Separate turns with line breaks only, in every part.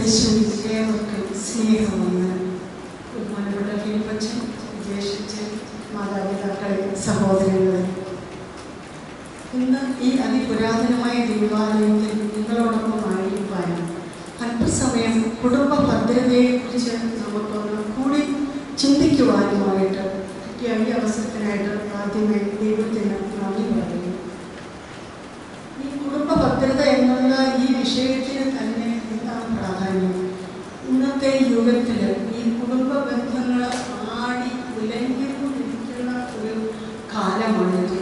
ക്രിസ്തുവേശുവിൽ ഏവർക്കും സ്നേഹമാണ് ബഹുമാനപ്പെട്ട ഫിലിപ്പച്ചൻ വിജേഷിച്ചൻ മാതാപിതാക്കളെ സഹോദരങ്ങളെ ഇന്ന് ഈ അതിപുരാതനമായ ദൈവാലയത്തിൽ നിങ്ങളോടൊപ്പം ആയിരിക്കാനും അല്പസമയം കുടുംബ ഭദ്രതയെക്കുറിച്ച് നമുക്കൊന്ന് കൂടി ചിന്തിക്കുവാനുമായിട്ട് കിട്ടിയ ഈ അവസരത്തിനായിട്ട് ആദ്യമേ ദൈവത്തിന് നന്ദി പറയുന്നു ഈ കുടുംബ ഭദ്രത എന്നുള്ള ഈ വിഷയത്തിന് തന്നെ എന്താണ് പ്രാധാന്യം ഇന്നത്തെ യുഗത്തിൽ ഈ കുടുംബ ബന്ധങ്ങൾ ആടി ഉലഞ്ഞുകൊണ്ടിരിക്കുന്ന ഒരു കാലമാണിത്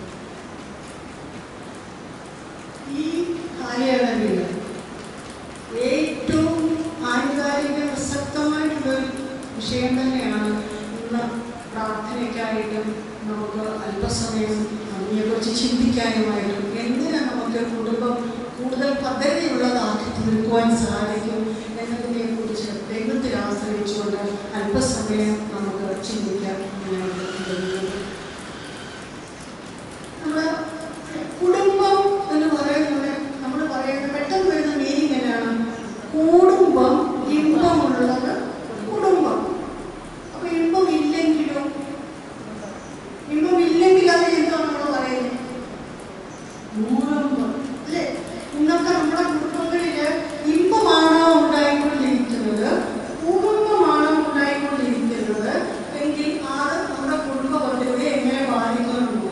ഈ കാലയളവിൽ ഏറ്റവും ആനുകാലിക പ്രസക്തമായിട്ടുള്ളൊരു വിഷയം തന്നെയാണ് ഇന്ന് പ്രാർത്ഥനയ്ക്കായിട്ടും നമുക്ക് അല്പസമയം അതിനെക്കുറിച്ച് ചിന്തിക്കാനുമായിട്ടും എന്തിനാ നമുക്ക് കുടുംബം കൂടുതൽ ഭദ്രതയുള്ളതാക്കി തീർക്കുവാൻ സാധിക്കും എന്നതിനെ കുറിച്ച് ദൈവത്തിൽ ആശ്രയിച്ചുകൊണ്ട് അല്പസമയം നമുക്ക് ചിന്തിക്കാൻ നമ്മുടെ കുടുംബം എന്ന് പറയുന്നത് നമ്മൾ പറയുന്നത് പെട്ടെന്ന് വരുന്ന മീനിങ് എന്നാണ് കുടുംബം ഇമ്പമുള്ളത് കുടുംബം അപ്പൊ ഇമ്പം ഇല്ലെങ്കിലും ഇമ്പം ഇല്ലെങ്കിൽ അത് എന്താണ് നമ്മൾ പറയുന്നത് മൂലമ്പം അല്ലേ ഇന്നത്തെ നമ്മുടെ കുടുംബങ്ങളില് ഇമ്പമാണോ ഉണ്ടായിക്കൊണ്ടിരിക്കുന്നത് കുടുംബമാണോ ഉണ്ടായിക്കൊണ്ടിരിക്കുന്നത് എങ്കിൽ അത് നമ്മുടെ കുടുംബ പദ്ധതിയെ എങ്ങനെ ബാധിക്കുന്നുണ്ടോ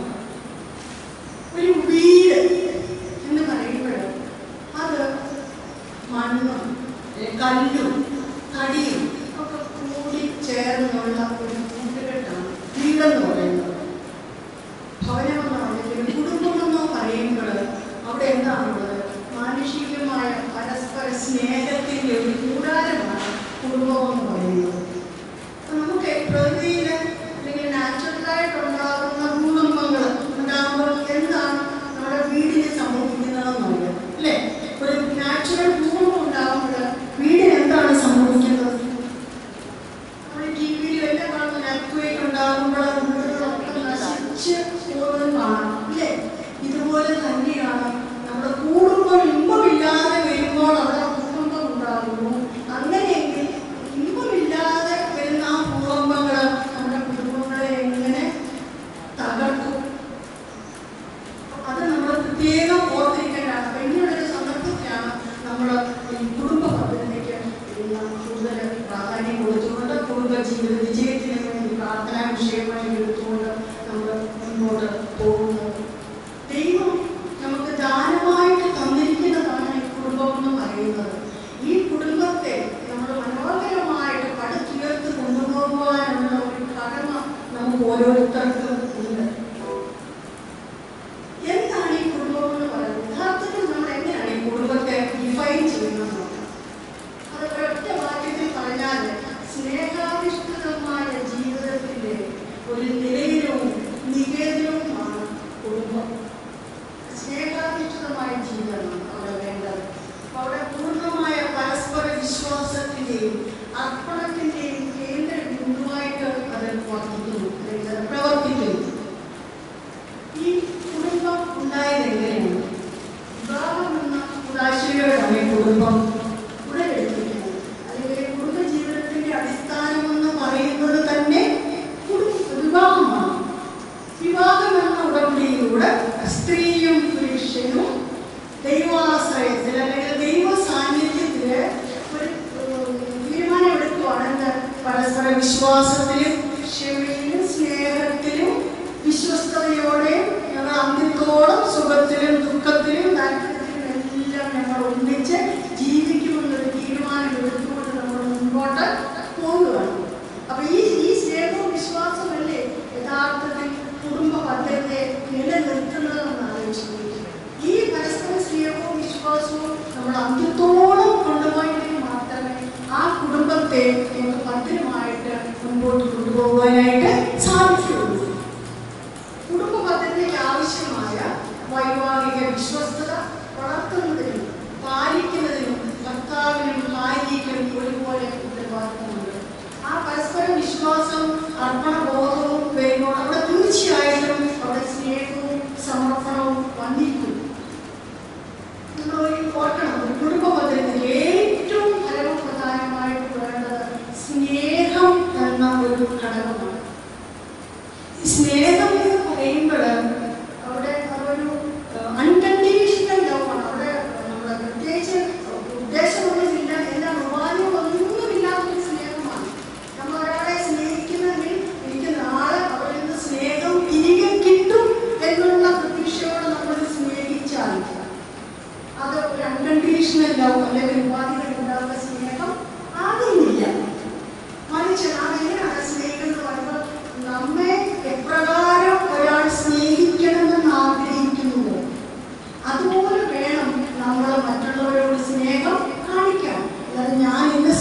ഒരു വീട് എന്ന് പറയുമ്പോൾ അത് മണ്ണും ഏ, കല്ലും തടിയും ഒക്കെ കൂടി ചേർന്നുള്ള ഒരു കൂട്ടുകെട്ടാണ് വീടെന്ന് പറയുന്നത് ഭവനമെന്നോ അല്ലെങ്കിൽ കുടുംബമെന്നോ പറയുമ്പോൾ അവിടെ എന്താണുള്ളത് മാനുഷികമായ പരസ്പര സ്നേഹത്തിന്റെ ഒരു കൂടാരമാണ് കുടുംബമെന്ന് പറയുന്നത് അപ്പൊ നമുക്ക് പ്രകൃതിയിൽ അല്ലെങ്കിൽ നാച്ചുറലായിട്ട് ഉണ്ടാകുന്ന ഭൂകമ്പങ്ങൾ ഉണ്ടാകുമ്പോൾ എന്താണ് നമ്മുടെ വീടിന് സംഭവിക്കുന്നതെന്നറിയാം അല്ലേ ഒരു നാച്ചുറൽ ഭൂകമ്പം ഉണ്ടാകുമ്പോൾ വീടിന് എന്താണ് സംഭവിക്കുന്നത് നമ്മൾ ടി വിയിലും എല്ലാം കാണുന്ന earthquake ഉണ്ടാകുമ്പോൾ വീടുകളൊക്കെ നശിച്ച് പോകുന്നത് കാണാം അല്ലേ ഇതുപോലെ തന്നെയാണ് നമ്മുടെ കുടുംബം ഇമ്പമില്ലാതെ വരുമ്പോൾ അവിടെ ഭൂകമ്പം ഉണ്ടാകുന്നു അങ്ങനെയെങ്കിൽ ഇമ്പമില്ലാതെ വരുന്ന ആ ഭൂകമ്പങ്ങൾ നമ്മുടെ കുടുംബങ്ങളെ എങ്ങനെ തകർക്കും അത് നമ്മൾ പ്രത്യേകം ഓർത്തിരിക്കേണ്ടതാണ് അപ്പൊ ഇങ്ങനെയൊരു സന്ദർഭത്തിലാണ് നമ്മൾ ഈ കുടുംബ പദ്ധതിക്ക് ഇന്ന് കൂടുതൽ പ്രാധാന്യം കൊടുത്തുകൊണ്ട് കുടുംബ ജീവിത വിജയത്തിന് വേണ്ടി പ്രാർത്ഥനാ വിഷയമായി എടുത്തുകൊണ്ട് നമ്മൾ മുന്നോട്ട് പോകുന്നത് ദൈവം നമുക്ക് ദാനമായിട്ട് തന്നിരിക്കുന്നതാണ് ഈ കുടുംബം എന്ന് പറയുന്നത് ഈ കുടുംബത്തെ നമ്മൾ മനോഹരമായിട്ട് പടുത്തുയർത്ത് കൊണ്ടുപോകുവാനുള്ള ഒരു കടമ നമുക്ക് ഓരോരുത്തർക്കും ഉണ്ട് എന്താണ് ഈ കുടുംബം എന്ന് പറയുന്നത് യഥാർത്ഥത്തിൽ നമ്മൾ എങ്ങനെയാണ് ഈ കുടുംബത്തെ ഡിഫൈൻ ചെയ്യുന്നത് നോക്കാം. അത് ഒരൊറ്റ വാക്യത്തിൽ പറഞ്ഞാൽ സ്നേഹാധിഷ്ഠിതമായ ജീവിതത്തിന്റെ ഒരു നിലയിലും നിവേദനവുമാണ് കുടുംബം സ്നേഹാധിഷ്ഠിതമായ ജീവിതമാണ് അവിടെ വേണ്ടത് അപ്പൊ അവിടെ പൂർണ്ണമായ പരസ്പര വിശ്വാസത്തിന്റെയും അർപ്പണത്തിന്റെയും കേന്ദ്ര ബിന്ദുവായിട്ട് അത് വർദ്ധിക്കുന്നു അല്ലെങ്കിൽ അത് പ്രവർത്തിക്കുന്നു ഈ കുടുംബം ഉണ്ടായത് എങ്ങനെയാണ് വിവാഹം എന്ന ഉദാശയോടാണ് ഈ കുടുംബം ഉടലെടുത്തിരിക്കുന്നത് അല്ലെങ്കിൽ കുടുംബ ജീവിതത്തിന്റെ അടിസ്ഥാനം എന്ന് പറയുന്നത് തന്നെ കുടുംബ വിവാഹമാണ് വിവാഹം എന്ന ഉടമ്പടിയിലൂടെ സ്ത്രീയും പുരുഷനും ദൈവാശ്രയത്തിൽ അല്ലെങ്കിൽ ദൈവ സാന്നിധ്യത്തില് ഒരു ഉം, തീരുമാനമെടുക്കുവാണെങ്കിൽ പരസ്പര വിശ്വാസത്തിലും ക്ഷമയിലും സ്നേഹത്തിലും വിശ്വസ്തയോടെ ഞങ്ങൾ അന്ത്യത്തോളം സുഖത്തിലും ദുഃഖത്തിലും താല്പര്യത്തിലും എല്ലാം ഞങ്ങൾ ഒന്നിച്ച് ജീവിക്കുമെന്നൊരു തീരുമാനം എടുത്തുകൊണ്ട് നമ്മൾ മുമ്പോട്ട് പോവുകയാണ് അപ്പൊ ഈ ഈ സ്നേഹവും വിശ്വാസമല്ലേ യഥാർത്ഥത്തിൽ കുടുംബ ഭദ്രതയെ നിലനിർത്തുന്നതെന്ന് ആലോചിച്ച് നോക്കുക. ഈ പരസ്പര സ്നേഹവും വിശ്വാസവും നമ്മൾ അന്ത്യത്തോളം കൊണ്ടുപോയെങ്കിൽ മാത്രമേ ആ കുടുംബത്തെ നമുക്ക് ഭദ്രമായിട്ട് മുമ്പോട്ട് കൊണ്ടുപോകാനായിട്ട് സാധിക്കുകയുള്ളൂ കുടുംബ പദ്ധതിക്ക് ആവശ്യമായ വൈവാഹിക വിശ്വസ്തത വളർത്തുന്നതിനും പാലിക്കുന്നതിനും ഭർത്താവിനും ഭാര്യയ്ക്കും ഒരുപോലെ ഉത്തരവാദിത്തമുണ്ട് ആ പരസ്പര വിശ്വാസം അർപ്പണബോധവും വരുമ്പോൾ അവിടെ തീർച്ചയായിട്ടും അവിടെ സ്നേഹവും സമർപ്പണവും വന്നിരിക്കും നമ്മൾ ഈ ഓർക്കണം ഒരു കുടുംബ പദ്ധതിക്ക് ഏറ്റവും ഫലവത്തായ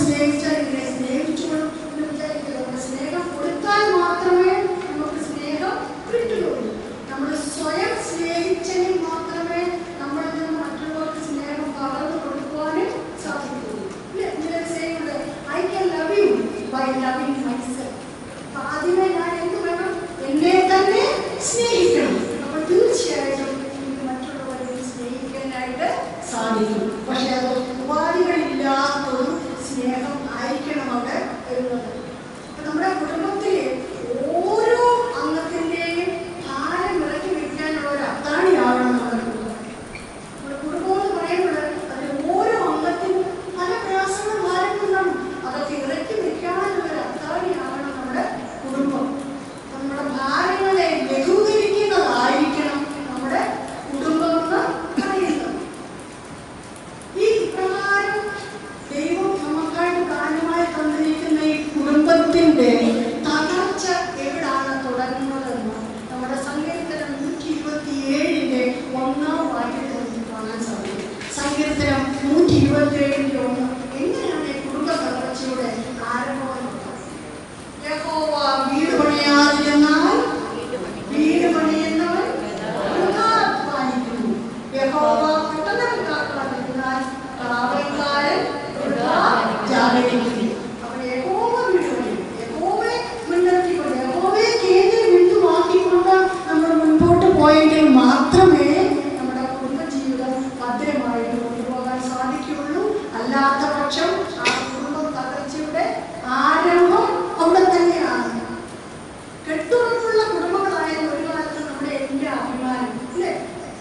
സ്നേഹിച്ചാൽ ഇങ്ങനെ സ്നേഹിച്ചോളും എന്ന് വിചാരിക്കില്ല നമ്മൾ സ്നേഹം കൊടുത്താൽ മാത്രമേ നമുക്ക് സ്നേഹം കിട്ടുകയുള്ളൂ നമ്മൾ സ്വയം സ്നേഹിച്ചെങ്കിൽ മാത്രമേ നമ്മളിൽ നിന്ന് മറ്റുള്ളവർക്ക് സ്നേഹം പകർന്നു കൊടുക്കുവാനും സാധിക്കുകയുള്ളൂ ഇല്ലേ? ഇങ്ങനെ ചെയ്യുന്നത് I can love you by loving myself ആദ്യമേ ഞാൻ എന്ത് വേണം എന്നെ തന്നെ സ്നേഹിക്കണം അപ്പോൾ തീർച്ചയായിട്ടും എനിക്ക് മറ്റുള്ളവരെ സ്നേഹിക്കാനായിട്ട് സാധിക്കും പക്ഷെ അത് ഉപാധികളില്ലാത്തൊരു സ്നേഹം ആയിരിക്കണം അവിടെ വരുന്നത് അപ്പൊ നമ്മുടെ കുടുംബത്തിലെ ഓരോ അംഗത്തിന്റെയും ഭാരം ഇറക്കി വെക്കാനുള്ള ഒരു അത്താണിയാവണം നമ്മുടെ കുടുംബം നമ്മുടെ കുടുംബം എന്ന് പറയുമ്പോൾ അതിൽ ഓരോ അംഗത്തിനും പല പ്രയാസങ്ങളും ഭാരങ്ങളുണ്ടാവും അതൊക്കെ ഇറക്കി വെക്കാനുള്ള ഒരു അത്താണിയാവണം നമ്മുടെ കുടുംബം നമ്മുടെ ഭാരങ്ങളെ ലഘൂകരിക്കുന്നതായിരിക്കണം നമ്മുടെ കുടുംബം എന്ന് പറയുന്നത് ഈ ഇപ്രകാരം ദൈവം നമുക്കായിട്ട് കാരണമായി തന്നിരിക്കുന്ന ഈ കുടുംബത്തിന്റെ തകർച്ച എവിടാണ് തുടങ്ങുന്നതെന്ന് നമ്മുടെ സങ്കീർത്തനം നൂറ്റി ഇരുപത്തി ഏഴിന്റെ ഒന്നാം വാക്യത്തിൽ നമുക്ക് കാണാൻ സാധിക്കും സങ്കീർത്തനം നൂറ്റി ഇരുപത്തി ഏഴിന്റെ ഒന്ന് എങ്ങനെയാണ് ഈ കുടുംബ തകർച്ചയുടെ ആരംഭമെന്നുള്ളത് യഹോവ വീട് പണിയാതിരുന്നാൽ വീട് പണിയുന്നവൻ വൃഥാ അധ്വാനിക്കുന്നു. യഹോവ പട്ടണം കാക്കാതിരുന്നാൽ കാവൽക്കാരൻ വൃഥാ ജാഗരിക്കുന്നു. അപ്പോൾ യഹോവ വീട് പണിയും. യഹോവയെ മുൻനിർത്തിക്കൊണ്ട്, യഹോവയെ കേന്ദ്രം ബിന്ദുവാക്കിക്കൊണ്ട് നമ്മൾ മുൻപോട്ട് പോയെങ്കിൽ മാത്രമേ നമ്മുടെ കുടുംബജീവിതം ഭദ്രമായിട്ട് കൊണ്ടുപോകാൻ സാധിക്കുകയുള്ളൂ അല്ലാത്ത പക്ഷം ആ കുടുംബ തകർച്ചയുടെ ആരംഭം അവിടെ തന്നെയാണ് കെട്ടുറപ്പുള്ള കുടുംബങ്ങളായാലും ഒരു കാലത്ത് നമ്മുടെ എല്ലാ അഭിമാനം അല്ലേ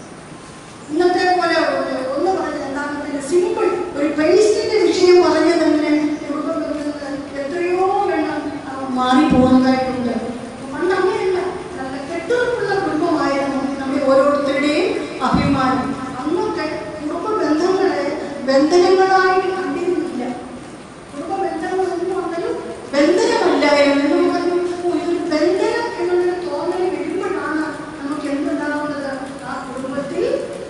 ഇന്നത്തെ പോലെ ഒരു- ഒന്ന് പറഞ്ഞ രണ്ടാമത്തെ സിമ്പിൾ ഒരു പേസ്റ്റിന്റെ വിഷയം പറഞ്ഞു തന്നെ കുടുംബം തമ്മിൽ എത്രയോ എണ്ണം ആ, മാറിപ്പോകുന്നതായിട്ടുണ്ട് പണ്ട് അങ്ങനെയല്ല നല്ല കെട്ടുറപ്പുള്ള കുടുംബമായിരുന്നു നമ്മുടെ ഓരോരുത്തരുടെയും അഭിമാനം അന്നൊക്കെ കുടുംബ ബന്ധങ്ങളെ ബന്ധനങ്ങളായിട്ട് കണ്ടിരുന്നില്ല കുടുംബ ബന്ധങ്ങൾ എന്ന് പറഞ്ഞാലും ബന്ധനമല്ലായിരുന്നു എന്ന് പറഞ്ഞു "ഓ, ഇതൊരു ബന്ധനം എന്നുള്ളൊരു തോന്നൽ വരുമ്പോഴാണ് നമുക്ക് എന്തുണ്ടാവുന്നത് ആ കുടുംബത്തിൽ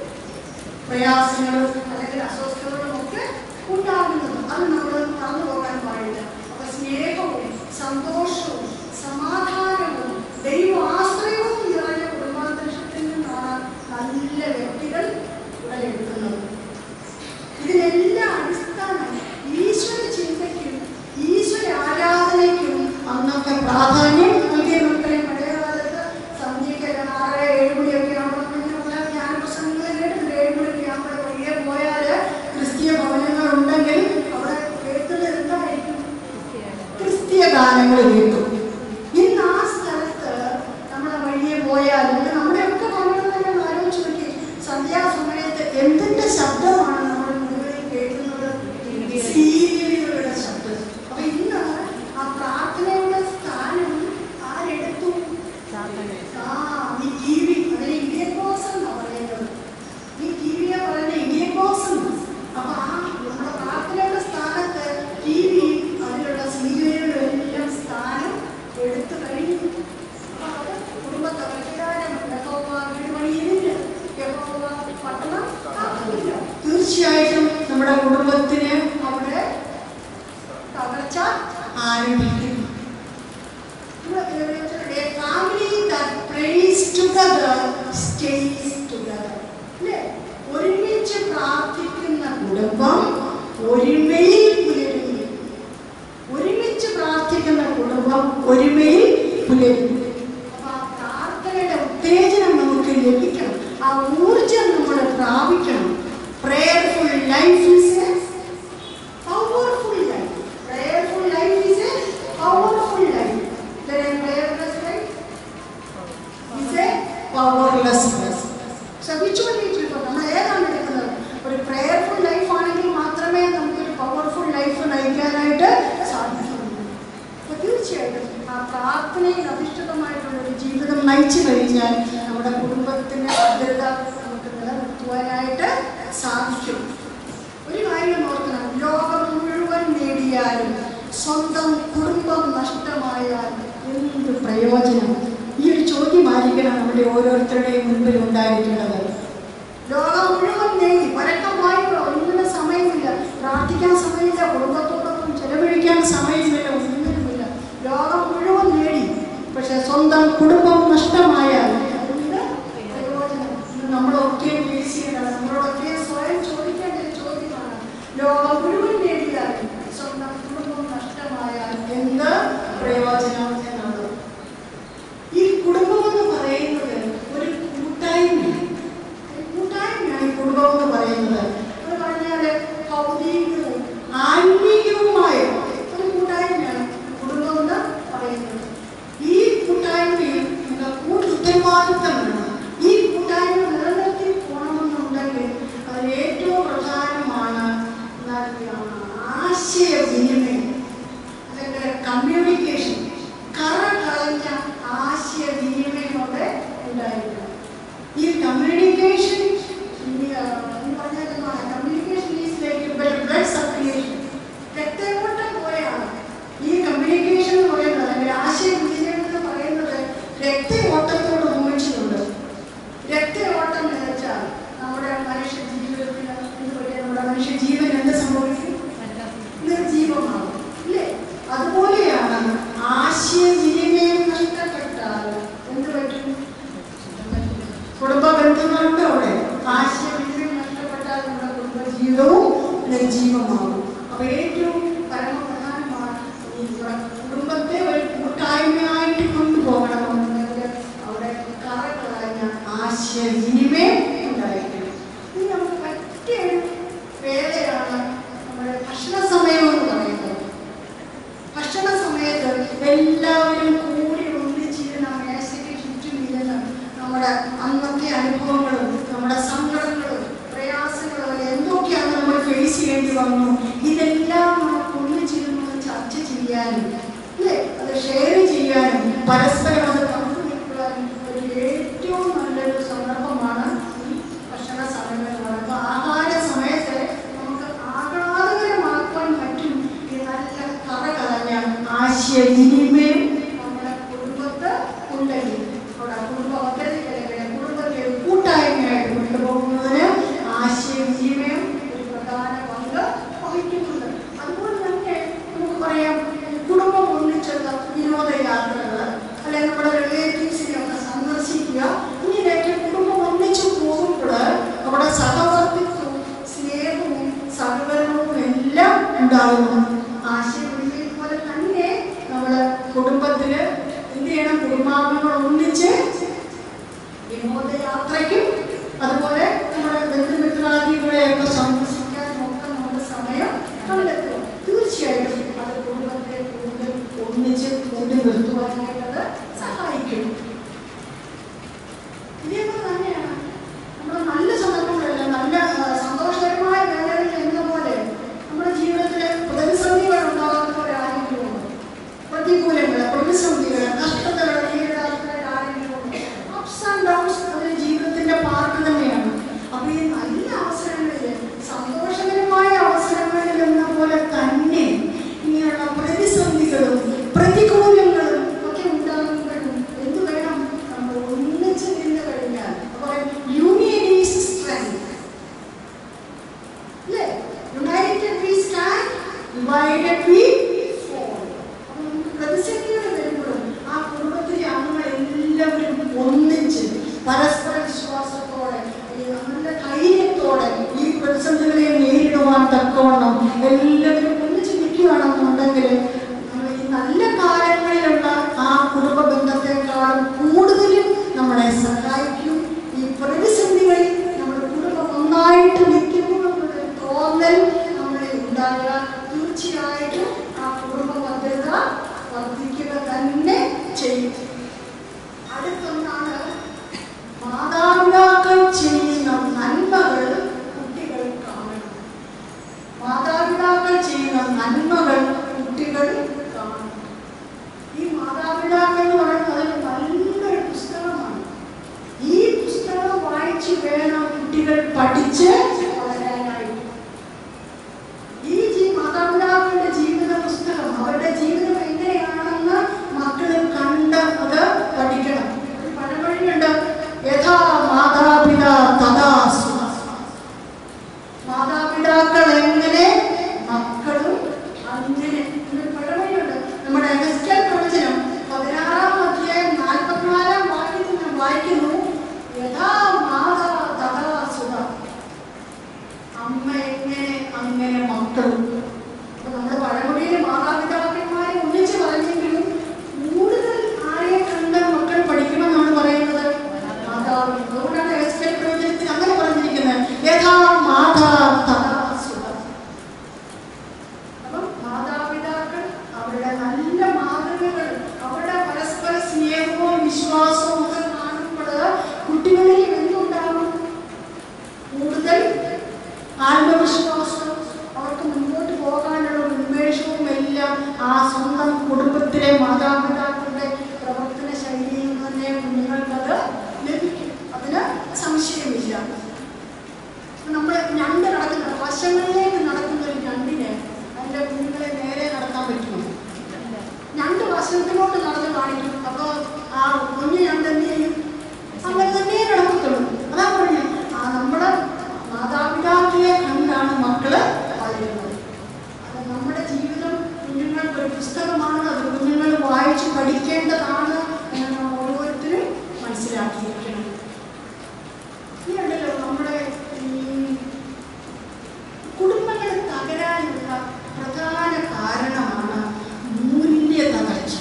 പ്രയാസങ്ങളും അല്ലെങ്കിൽ അസ്വസ്ഥതകളും ഒക്കെ ഉണ്ടാകുന്നത് അത് നമ്മൾ മറന്നു പോകാൻ പാടില്ല അപ്പൊ സ്നേഹവും സന്തോഷവും സമാധാനവും ദൈവാശ്രയവും നിറഞ്ഞ കുടുംബാന്തരീക്ഷത്തിൽ നിന്നാണ് നല്ല വ്യക്തികൾ ഉടലെടുക്കുന്നത് ഇതിനെല്ലാം അടിസ്ഥാനം ഈശ്വര ചിന്തയ്ക്കും ഈശ്വര ആരാധനയ്ക്കും അന്നൊക്കെ പ്രാധാന്യം നൽകിയ മക്കളെ പഴയ കാലത്ത് സന്ധ്യയ്ക്ക് ആറ് ഏഴ് മണിയൊക്കെ ആകുമ്പോഴത്തേക്കുള്ള ജ്ഞാനപ്രസംഗങ്ങൾ കേട്ടിട്ടുണ്ട് ഏഴ് മണിയൊക്കെ ആകുമ്പോൾ വഴിയെ പോയാൽ ക്രിസ്തീയ ഭവനങ്ങൾ ഉണ്ടെങ്കിൽ അവിടെ കേൾക്കുന്നത് എന്തായിരിക്കും ക്രിസ്തീയ ഗാനങ്ങൾ കേൾക്കും ഇന്ന് ആ സ്ഥലത്ത് നമ്മുടെ വഴിയെ പോയാൽ അല്ലെങ്കിൽ നമ്മുടെയൊക്കെ ഭവനം തന്നെ ഒന്ന് ആലോചിച്ച് നോക്കി സന്ധ്യാസമയത്ത് എന്തിന്റെ ശബ്ദമാണ് നമ്മൾ മുഴുവൻ കേൾക്കുന്നത് സീരിയലുകളുടെ ശബ്ദം അപ്പൊ ഇന്ന് ആ പ്രാർത്ഥനയുടെ സ്ഥാനം ആരെടുത്തു ആ ഈ ടി വി അതിന് ഇന്ത്യൻ ബോക്സ് എന്നാ പറയുന്നത് ഈ ടി വിയെ പറയുന്ന ഇന്ത്യൻ ബോക്സ് എന്ന്. അപ്പൊ ആ നമ്മുടെ പ്രാർത്ഥനയുടെ സ്ഥാനത്ത് ടി വി അതിലുള്ള സീരിയലുകളെല്ലാം സ്ഥാനം എടുത്തു കഴിഞ്ഞു അപ്പൊ അത് കുടുംബത്തെ പ്രകാരം യഹോവ വീട് പണിയുന്നില്ല യഹോവ പട്ടണം ആക്കുന്നില്ല തീർച്ചയായിട്ടും നമ്മുടെ കുടുംബത്തിന് അവിടെ തകർച്ച ആരംഭിക്കും A family that prays together stays together. അല്ലേ? ഒരുമിച്ച് പ്രാർത്ഥിക്കുന്ന കുടുംബം ഒരുമയിൽ പുലരുന്നു ഒരുമിച്ച് പ്രാർത്ഥിക്കുന്ന കുടുംബം ഒരുമയിൽ പുലരുന്നു അപ്പൊ ആ പ്രാർത്ഥനയുടെ ഉത്തേജനം നമുക്ക് ലഭിക്കണം ആ ഊർജം നമ്മൾ പ്രാപിക്കണം prayerful life is a powerful life. Prayerful life is a powerful life. Then a prayerless life is a powerless life. So which one is it? നമ്മൾ ഏതാണ് എടുക്കുന്നത് ഒരു പ്രേയർഫുൾ ലൈഫ് ആണെങ്കിൽ മാത്രമേ നമുക്കൊരു പവർഫുൾ ലൈഫ് നയിക്കാനായിട്ട് സാധിക്കുള്ളൂ അപ്പോൾ തീർച്ചയായിട്ടും ആ പ്രാർത്ഥനയിൽ അധിഷ്ഠിതമായിട്ടുള്ള ഒരു ജീവിതം നയിച്ചു കഴിഞ്ഞാൽ നമ്മുടെ കുടുംബത്തിന്റെ ഭദ്രത നമുക്ക് നിലനിർത്തുവാനായിട്ട് സാധിക്കും ഒരു കാര്യം ഓർക്കണം ലോകം മുഴുവൻ നേടിയാലും സ്വന്തം കുടുംബം നഷ്ടമായാൽ എന്ത് പ്രയോജനം ഈ ഒരു ചോദ്യമായിരിക്കണം നമ്മുടെ ഓരോരുത്തരുടെയും മുൻപിൽ ഉണ്ടായിരിക്കുന്നത് ലോകം മുഴുവൻ നേടി പരക്കം വായിക്കോ ഒന്നിനും സമയമില്ല പ്രാർത്ഥിക്കാൻ സമയമില്ല കുടുംബത്തോടൊപ്പം ചില സമയമില്ല ഒന്നിനുമില്ല ലോകം മുഴുവൻ നേടി പക്ഷെ സ്വന്തം കുടുംബം നഷ്ടമായാൽ എന്ത് പ്രയോജനം ഇത് നമ്മളൊക്കെ ഫേസ് ചെയ്യണം നമ്മളൊക്കെ സ്വയം ചോദിക്കേണ്ട ഒരു ചോദ്യമാണ് ലോകം മുഴുവൻ നേടിയാൽ സ്വന്തം കുടുംബം നഷ്ടമായാൽ എന്ത് പ്രയോജനം എന്നുള്ളത് ഈ കുടുംബം എന്ന് പറയുന്നത് ഒരു കൂട്ടായ്മയാണ് ഒരു കൂട്ടായ്മയാണ് ഈ കുടുംബം എന്ന് പറയുന്നത് അത് പറഞ്ഞാൽ ഭൗതികവും ആത്മീയവുമായ ഒരു കൂട്ടായ്മയാണ് കുടുംബം എന്ന് പറയുന്നത് ഈ കൂട്ടായ്മയിൽ നിങ്ങൾക്ക് ഉത്തരവാദിത്തം വേണം ഈ കൂട്ടായ്മ നിലനിർത്തി പോകണമെന്നുണ്ടെങ്കിൽ അതിൽ ഏറ്റവും പ്രധാനമാണ് എന്താണ് ആശയവിനിമയം അല്ലെങ്കിൽ കമ്മ്യൂണിക്കേഷൻ കറ കളഞ്ഞ ആശയവിനിമയം അവിടെ ഉണ്ടായിരിക്കണം ഈ കമ്മ്യൂണിക്കേഷൻ എന്ന് പറഞ്ഞാൽ എന്താണ് communication is like blood circulation രക്തയോട്ടം പോലെയാണ് ഈ കമ്മ്യൂണിക്കേഷൻ എന്ന് പറയുന്നത് അല്ലെങ്കിൽ ആശയവിനിമയം എന്ന് പറയുന്നത് രക്തയോട്ടത്തോട് ഉപയോഗിച്ചിട്ടുണ്ട് രക്തയോട്ടം എന്ന് വെച്ചാൽ നമ്മുടെ മനുഷ്യ ജീവിതത്തിന് എന്ത് പറയുക നമ്മുടെ മനുഷ്യ ജീവൻ എന്ത് സംഭവിക്കും നിർജീവമാകും ഇല്ലേ അതുപോലെയാണ് ആശയവിനിമയം നഷ്ടപ്പെട്ടാൽ എന്ത് പറ്റും കുടുംബ ബന്ധങ്ങളുണ്ട് അവിടെ ആശയവിനിമയം നഷ്ടപ്പെട്ടാൽ നമ്മുടെ കുടുംബജീവിതവും നിർജീവമാകും അപ്പൊ ഏറ്റവും പരമപ്രധാനമാണ് ഈ നമ്മുടെ കുടുംബത്തെ ഒരു കൂട്ടായ്മയായിട്ട് കൊണ്ടുപോകണമെന്നുണ്ടെങ്കിൽ അവിടെ കറ കളഞ്ഞ ആശയവിനിമയം ഉണ്ടായിരിക്കണം ഇനി നമുക്ക് പറ്റിയൊരു വേലയാണ് നമ്മുടെ ഭക്ഷണ സമയം എന്ന് പറയുന്നത് ഭക്ഷണ സമയത്ത് എല്ലാവരും കൂടി ഒന്നിച്ചിരുന്ന മേശയ്ക്ക് ചുറ്റും ഇരുന്ന് നമ്മുടെ അന്നത്തെ അനുഭവങ്ങളും നമ്മുടെ സങ്കടങ്ങളും പ്രയാസങ്ങളും എന്തൊക്കെയാണ് നമ്മൾ ഫേസ് ചെയ്യേണ്ടി വന്നു ഇതെല്ലാം നമുക്ക് ഒന്നിച്ചിരുന്ന് ചർച്ച ചെയ്യാനും അല്ലേ അത് ഷെയർ ചെയ്യാനും പരസ്പരം അത് പങ്കുവെക്കുവാനും ഒരു ഏറ്റവും നല്ലൊരു സന്ദർഭമാണ് ഈ ഭക്ഷണ സമയം എന്ന് പറയുന്നത് ആഹാര സമയത്ത് നമുക്ക് ആഹ്ലാദകരമാക്കാൻ പറ്റും ഈ നല്ല കറ കളഞ്ഞ ആശയവിനിമയം നമ്മുടെ കുടുംബത്ത് ഉണ്ടെങ്കിൽ അവിടെ കുടുംബ പദ്ധതികളിലെ കുടുംബത്തെ ഒരു കൂട്ടായ്മയായിട്ട് കൊണ്ടുപോകുന്നതിന് ആശയവിനിമയം ഒരു പ്രധാന പങ്ക് വഹിക്കുന്നുണ്ട് അതുപോലെ തന്നെ നമുക്ക് പറയാം കുടുംബം ഒന്നിച്ചുള്ള വിനോദയാത്രകൾ അല്ലെങ്കിൽ നമ്മുടെ റിലേറ്റീവ്സിനെ ഒക്കെ സന്ദർശിക്കുക ഇങ്ങനെയൊക്കെ കുടുംബം ഒന്നിച്ചു പോകുമ്പോൾ അവിടെ സഹവർത്തിത്വവും സ്നേഹവും സഹകരണവും എല്ലാം ഉണ്ടാകുന്നു ആശയവിനിമയം പോലെ തന്നെ നമ്മൾ കുടുംബത്തിൽ എന്ത് ചെയ്യണം കുടുംബാംഗങ്ങൾ ഒന്നിച്ച് വിനോദയാത്രയ്ക്കും അതുപോലെ നമ്മുടെ ബന്ധുമിത്രാദികളെയൊക്കെ സന്ദർശിക്കാനും ഒക്കെ നമ്മൾ സമയം കണ്ടെത്തുക തീർച്ചയായിട്ടും അത് കുടുംബത്തെ കൂടുതൽ ഒന്നിച്ച് കൂട്ടി നിർത്തുവാനായിട്ട് അത് സഹായിക്കും ഇതേപോലെ തന്നെയാണ് നമ്മൾ നല്ല സന്ദർഭങ്ങളില്ല നല്ല ആ, സന്തോഷകരമായ വേളകളിൽ എന്ന പോലെ നമ്മുടെ ജീവിതത്തിൽ പ്രതിസന്ധികൾ ഉണ്ടാകുന്നവരാരെങ്കിലും ഉണ്ടോ? പ്രതികൂലങ്ങൾ പ്രതിസന്ധികൾ കഷ്ടതകൾ നേരിടാത്തവരാരെങ്കിലും അപ്സ് ആൻഡ് ഡൗൺസ് അതിന് ജീവിതത്തിന്റെ പാർട്ട് തന്നെയാണ് അപ്പൊ ഈ നല്ല അവസരങ്ങളിൽ സന്തോഷകരമായ അവസരങ്ങളിൽ എന്ന പോലെ തന്നെ ഇങ്ങനെയുള്ള പ്രതിസന്ധികളും പ്രതികൂലങ്ങളും ഒക്കെ ഉണ്ടാകുമ്പോഴും എന്ത് വേണം നമ്മൾ ഒന്നിച്ച് നിന്ന് കഴിഞ്ഞാൽ അപ്പോൾ യൂണിയൻ ഈസ് സ്ട്രെങ്ത് അല്ലേ united we stand divided we fall അപ്പോൾ നമുക്ക് പ്രതിസന്ധികൾ വരുമ്പോഴും ആ കുടുംബത്തിലെ അംഗങ്ങൾ എല്ലാവരും ഒന്നിച്ച് പരസ്പര വിശ്വാസത്തോടെ ഈ നല്ല ധൈര്യത്തോടെ ഈ പ്രതിസന്ധികളെ നേരിടുവാൻ തക്കവണ്ണം എല്ലാവരും ഒന്നിച്ച് നിൽക്കുകയാണെന്നുണ്ടെങ്കിൽ നമ്മൾ ഈ നല്ല കാലങ്ങളിലുള്ള ആ കുടുംബ ബന്ധത്തെക്കാളും കൂടുതലും നമ്മളെ സഹായിക്കും ഈ പ്രതിസന്ധികളിൽ നമ്മുടെ കുടുംബം ഒന്നായിട്ട് നിൽക്കുന്നു എന്നൊരു തോന്നൽ നമ്മളിൽ ഉണ്ടാകുക തീർച്ചയായിട്ടും ആ കുടുംബ ഭദ്രത വർദ്ധിക്കുക തന്നെ ചെയ്യും അടുത്തൊന്നാണ് മാതാപിതാക്കൾ ചെയ്യുന്ന നന്മകൾ കുട്ടികൾ കാണണം മാതാപിതാക്കൾ ചെയ്യുന്ന നന്മകൾ കുട്ടികൾ കാണണം ഈ മാതാപിതാക്കൾ എന്ന് പറയുന്നത് അതൊരു നല്ലൊരു പുസ്തകമാണ് ഈ പുസ്തകം വായിച്ച് വേണം കുട്ടികൾ പഠിച്ച് വളരാനായിട്ട് ഈ ജീ മാതാപിതാക്കളുടെ ജീവിത പുസ്തകം അവരുടെ ജീവിതം എങ്ങനെയാണെന്ന് മക്കൾ കണ്ട് അത് പഠിക്കണം ഒരു പഴമൊഴിയുണ്ട് യഥാ മാതാപിതാ തഥാ സുഖ മാതാപിതാക്കൾ എങ്ങനെ മക്കളും അങ്ങനെ എന്നൊരു ആ സ്വന്തം കുടുംബത്തിലെ മാതാപിതാക്കളുടെ പ്രവർത്തന ശൈലിയിൽ നിന്ന് തന്നെ കുഞ്ഞുങ്ങൾക്കത് ലഭിക്കും അതിന് സംശയമില്ല നമ്മൾ ഞണ്ട് നടക്കുന്ന വശങ്ങളിലേക്ക് നടക്കുന്ന ഒരു ഞണ്ടിന് അതിൻ്റെ കുഞ്ഞുങ്ങളെ നേരെ നടത്താൻ പറ്റുമോ ഞണ്ട് വശത്തിലോട്ട് നടന്ന് കാണിക്കും അപ്പോൾ ആ കുഞ്ഞ് ഞണ്ട് എന്ത് ചെയ്യും അങ്ങനെ തന്നെ നടക്കത്തുള്ളൂ അതാ പറഞ്ഞത് ആ നമ്മുടെ മാതാപിതാക്കളെ കണ്ടാണ് മക്കള് വളരുന്നത് അത് നമ്മുടെ ജീവിതം കുഞ്ഞുങ്ങൾക്ക് ഒരു പുസ്തകമാണ് അത് കുഞ്ഞുങ്ങൾ വായിച്ച് പഠിക്കേണ്ടതാണ് എന്ന് നാം ഓരോരുത്തരും മനസ്സിലാക്കിയിരിക്കണം ഈ ഉണ്ടല്ലോ നമ്മുടെ ഈ കുടുംബങ്ങൾ തകരാനുള്ള പ്രധാന കാരണമാണ് മൂല്യ തകർച്ച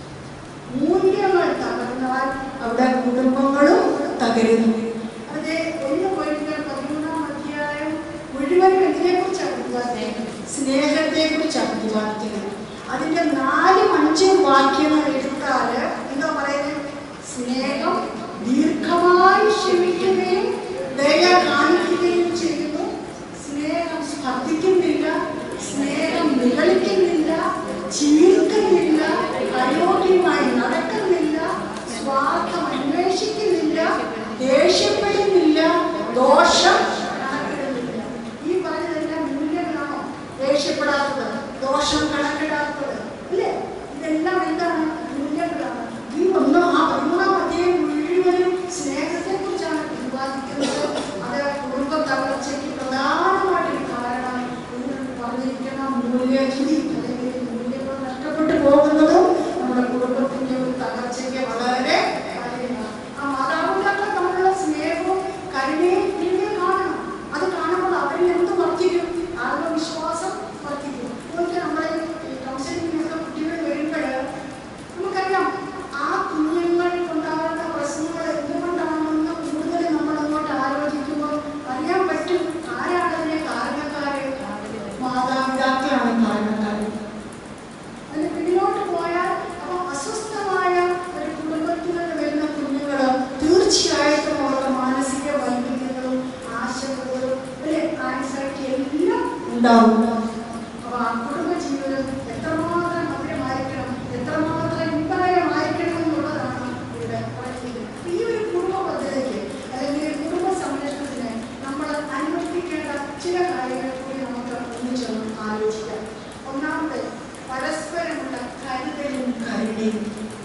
മൂല്യങ്ങൾ തകർന്നാൽ അവിടെ കുടുംബങ്ങളും തകരുന്നു അതെ ഒന്ന് പോയിട്ട് പതിമൂന്നാം അധ്യായം മുഴുവനും ഇതിനെക്കുറിച്ചാണ് പ്രതിപാദിക്കുന്നത് സ്നേഹത്തെക്കുറിച്ചാണ് പ്രതിപാദിക്കുന്നത് അതിൻ്റെ നാലും അഞ്ചും വാക്യങ്ങൾ എടുത്താൽ എന്താ പറയുന്നത് സ്നേഹം ദീർഘമായി ക്ഷമിക്കുകയും ദയ കാണിക്കുകയും ചെയ്യുന്നു സ്നേഹം സ്പർദ്ധിക്കുന്നില്ല സ്നേഹം നിഗളിക്കുന്നില്ല ചീർക്കുന്നില്ല അയോഗ്യമായി നടക്കുന്നില്ല സ്വാർത്ഥം അന്വേഷിക്കുന്നില്ല ദേഷ്യപ്പെടുന്നില്ല ദോഷം കണക്കിടുന്നില്ല ഈ പറഞ്ഞതെല്ലാം മൂല്യങ്ങളാണോ ദേഷ്യപ്പെടാത്തത് ദോഷം കണക്കിടാത്തത് അല്ലേ ഇതെല്ലാം എന്താണ് മൂല്യങ്ങളാണ് ഈ ഒന്നോ ആ പതിമൂന്നാം അധ്യായം മുഴുവനും സ്നേഹത്തെ കുറിച്ചാണ് പ്രതിപാദിക്കുന്നത് അത് കുടുംബ തകർച്ചയ്ക്ക് പ്രധാനമായിട്ടൊരു കാരണം എന്ന് പറഞ്ഞിരിക്കുന്ന മൂല്യഹിതി അല്ലെങ്കിൽ മൂല്യങ്ങൾ നഷ്ടപ്പെട്ടു പോകുന്നതും നമ്മുടെ കുടുംബത്തിന്റെ ഒരു തകർച്ചയ്ക്ക് വളരെ കാര്യമാണ് ആ മാതാപിതാക്കൾ തമ്മിലുള്ള സ്നേഹവും കരുണയും ഇനിയും കാണണം അത് കാണുമ്പോൾ അവരിൽ എന്ത് വർദ്ധിക്കും ആത്മവിശ്വാസം വർദ്ധിക്കും അതുപോലെ നമ്മളെ കൗൺസിലിങ്ങിനൊക്കെ കുട്ടികൾ വരുമ്പോൾ നമുക്കറിയാം ആ കുഞ്ഞുങ്ങൾക്കുണ്ടാകുന്ന പ്രശ്നങ്ങൾ എന്തുകൊണ്ടാണെന്ന് കൂടുതൽ നമ്മൾ അങ്ങോട്ട് ആലോചിക്കുമ്പോൾ അറിയാൻ പറ്റും ആരാണ് അതിനെ കാരണക്കാര് മാതാപിതാക്കളാണ് കാരണക്കാര് അതിന് പിന്നിലോട്ട് പോയാൽ അപ്പോൾ അസ്വസ്ഥമായ ഒരു കുടുംബത്തിൽ നിന്ന് വരുന്ന കുഞ്ഞുങ്ങൾ തീർച്ചയായിട്ടും അവരുടെ മാനസിക വൈകല്യങ്ങളും ആശങ്കകളും അല്ലെ ആൻസൈറ്റി എല്ലാം ഉണ്ടാവും അപ്പോൾ ആ കുടുംബ ജീവിതം എത്രമാത്രം മധുരമായിരിക്കണം എത്രമാത്രം ഇമ്പകരമായിരിക്കണം എന്നുള്ളതാണ് ഇവിടെ പറയുന്നത് ഈ ഒരു കുടുംബ പദ്ധതിക്ക് അല്ലെങ്കിൽ ഒരു കുടുംബ സംരക്ഷണത്തിന് നമ്മൾ അനുവർത്തിക്കേണ്ട ചില കാര്യങ്ങൾ കൂടി നമുക്ക് ഒന്നിച്ചൊന്ന് ആലോചിക്കാം ഒന്നാമത് പരസ്പരമുള്ള കരുതലും കരുണയും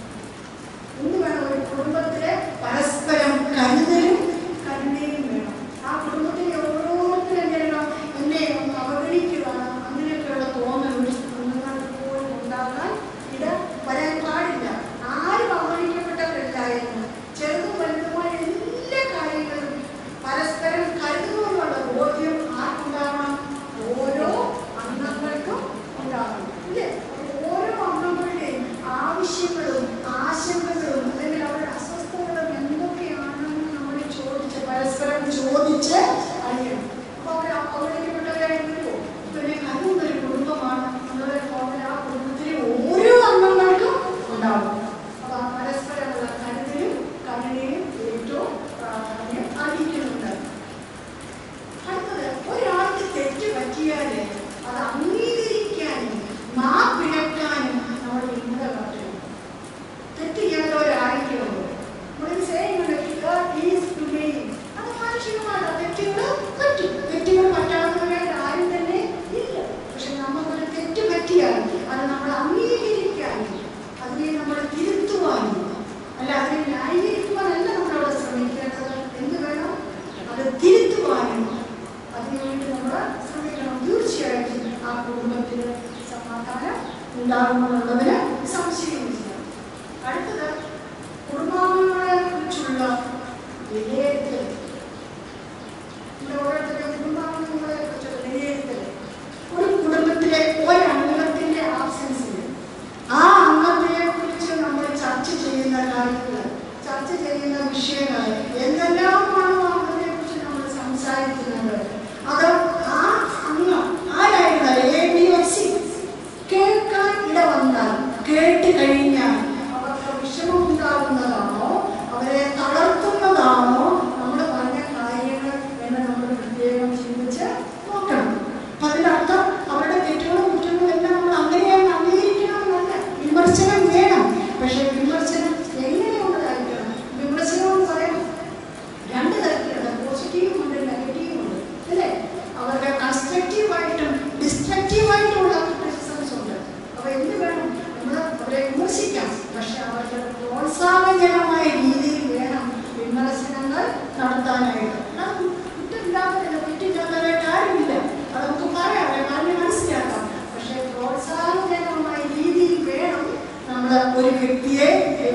എന്ത് വേണം ഒരു കുടുംബത്തിലെ പരസ്പരം കരുതലും കരുണയും വേണം ആ കുടുംബത്തിലെ ഓരോരുത്തരും എന്ത് ചെയ്യണം എന്നെ ഒന്ന് അവഗണിക്കുകയാണ് അങ്ങനെയൊക്കെയുള്ള തോന്നൽ ഒരു കുഞ്ഞുങ്ങൾക്ക് പോലും ഉണ്ടാകാൻ ഇട വരാൻ പാടില്ല ആരും അവഗണിക്കപ്പെട്ടവരല്ലായിരുന്നു ചെറുതും വലുതുമായ എല്ലാ കാര്യങ്ങളും പരസ്പരം കരുതുമെന്നുള്ള ബോധ്യം ആർക്കുണ്ടാകണം ഓരോ അംഗങ്ങൾക്കും ഉണ്ടാകണം ഇല്ലേ ഓരോ അംഗങ്ങളുടെയും ആവശ്യങ്ങളും ആശങ്കകളും അല്ലെങ്കിൽ അവരുടെ അസ്വസ്ഥതകളും എന്തൊക്കെയാണെന്ന് നമ്മൾ ചോദിച്ച് പരസ്പരം ചോദിച്ച് അറിയണം അപ്പോൾ അവർ അവഗണിക്കപ്പെട്ടവരായി വരുമോ പിന്നെ കരുതുന്ന ഒരു കുടുംബമാണ് നമ്മുടെ അവർ ആ കുടുംബത്തിലെ ഓരോ അംഗങ്ങൾക്കും ഉണ്ടാവും അപ്പോൾ ആ പരസ്പരമുള്ള കരുതലും കരുണയും ഏറ്റവും പ്രാധാന്യം അറിയിക്കുന്നുണ്ട് അടുത്തത് ഒരാൾക്ക് തെറ്റ് പറ്റിയാൽ അത് അംഗീകരിക്കാനും മാപ്പിഴക്കാനും നമ്മൾ വിമുഖത കാട്ടണം തെറ്റ് ചെയ്യാത്തവരായിരിക്കുമോ നമ്മളൊരു സേയുണ്ട് ഈസ് ടു മെയിൻ അത് മാനുഷികമാണ് തെറ്റുകൾ പറ്റും തെറ്റുകൾ പറ്റാത്തവരായിട്ട് ആരും തന്നെ ഇല്ല പക്ഷെ നമുക്കൊരു തെറ്റ് പറ്റിയാൽ അത് നമ്മൾ അംഗീകരിക്കാനും അതിനെ നമ്മൾ തിരുത്തുവാനും അല്ല അതിനെ ന്യായീകരിക്കുവാനല്ല നമ്മളവിടെ ശ്രമിക്കേണ്ടത് എന്ത് വേണം അത് തിരുത്തുവാനും അതിനുവേണ്ടി നമ്മൾ ശ്രമിക്കണം തീർച്ചയായിട്ടും ആ കുടുംബത്തിന് സമാധാനം ഉണ്ടാകുമെന്നുള്ളതിന് സംശയമില്ല അടുത്തത് കുടുംബാംഗങ്ങളെ കുറിച്ചുള്ള വിലയിരുത്തൽ നമ്മുടെ ഓരോരുത്തരുടെ കുടുംബാംഗങ്ങളെ കുറിച്ചുള്ള വിലയിരുത്തൽ ഒരു കുടുംബത്തിലെ ഒരംഗത്തിന്റെ ആബ്സെൻസിൽ ആ അംഗത്തെ കുറിച്ച് നമ്മൾ ചർച്ച ചെയ്യുന്ന കാര്യങ്ങൾ ചർച്ച ചെയ്യുന്ന വിഷയങ്ങൾ എന്തെല്ലാമാണോ ആ അംഗത്തെ കുറിച്ച് നമ്മൾ സംസാരിക്കുന്നത് അത് ആ അംഗം ആരായിരുന്നാലും എ ബി എസ് സി കേൾക്കാൻ ഇട വന്നാൽ കേട്ട് കഴിഞ്ഞാൽ അവർക്ക് വിഷമമുണ്ടാകുന്നതാണോ അവരെ തളർത്തുന്നതാണോ നമ്മൾ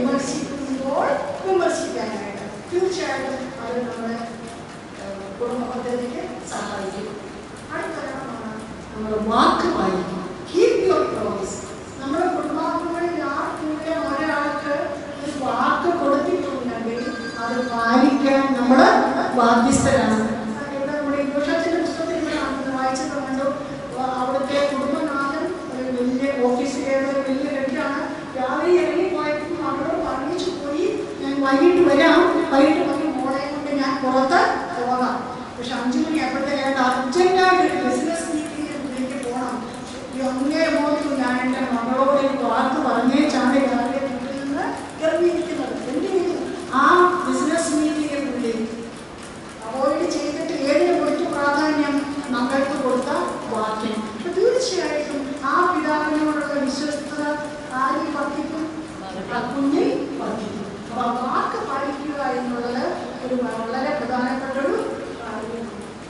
വിമർശിക്കുമ്പോൾ വിമർശിക്കാനായിട്ട് തീർച്ചയായിട്ടും അത് നമ്മുടെ ഏഹ്, കുടുംബ പദ്ധതിക്ക് സഹായിക്കും അടുത്തൊരെണ്ണമാണ് നമ്മൾ വാക്ക് പാലിക്കും കീപ് യുവർ പ്രോമിസ് നമ്മുടെ കുടുംബാംഗങ്ങളിൽ ആർക്കെങ്കിലും ഒരാൾക്ക് ഒരു വാക്ക് കൊടുത്തിട്ടുണ്ടെങ്കിൽ അത് പാലിക്കാൻ നമ്മൾ ബാധ്യസ്ഥരാണ് ഇവിടെ നമ്മുടെ ഇംഗ്ലീഷത്തിന്റെ പുസ്തകത്തിൽ ഇവിടെ കാണുന്നത് വായിച്ചത് കണ്ടു വ- അവിടുത്തെ കുടുംബനാഥൻ ഒരു വലിയ ഓഫീസിലെ ഒരു വലിയ കെട്ടിലാണ് രാവിലെ ഇറങ്ങി പോയപ്പോൾ മകളോട് പറഞ്ഞിച്ചു പോയി ഞാൻ വൈകിട്ട് വരാം വൈകിട്ട് വന്ന് മോളെ കൊണ്ട് ഞാൻ പുറത്ത് പോകാം പക്ഷെ അഞ്ചു മണി ആയപ്പോഴത്തേക്ക് അർജന്റായിട്ട് ഒരു ബിസിനസ് മീറ്റിംഗിലേക്ക് പോകണം ഈ അങ്ങേ മോത്തു ഞാൻ എൻ്റെ മകളോട് ഒരു വാക്ക് പറഞ്ഞേച്ചാണ് രാവിലെ വീട്ടിൽ നിന്ന് ഇറങ്ങിയിരിക്കുന്നത് എന്ത് ചെയ്തു ആ ബിസിനസ് മീറ്റിംഗിൽ പുള്ളി അവോയ്ഡ് ചെയ്തിട്ട് ഏതിന് കൊടുത്തു പ്രാധാന്യം മക്കൾക്ക് കൊടുത്ത വാക്യം അപ്പൊ തീർച്ചയായിട്ടും ആ പിതാവിനോടുള്ള വിശ്വസ്തത ആരിൽ വർദ്ധിക്കും ആ കുഞ്ഞിൽ വർദ്ധിക്കും അപ്പൊ ആ വാക്ക് പാലിക്കുക എന്നുള്ളത് ഒരു വളരെ പ്രധാനപ്പെട്ട ഒരു കാര്യമാണ്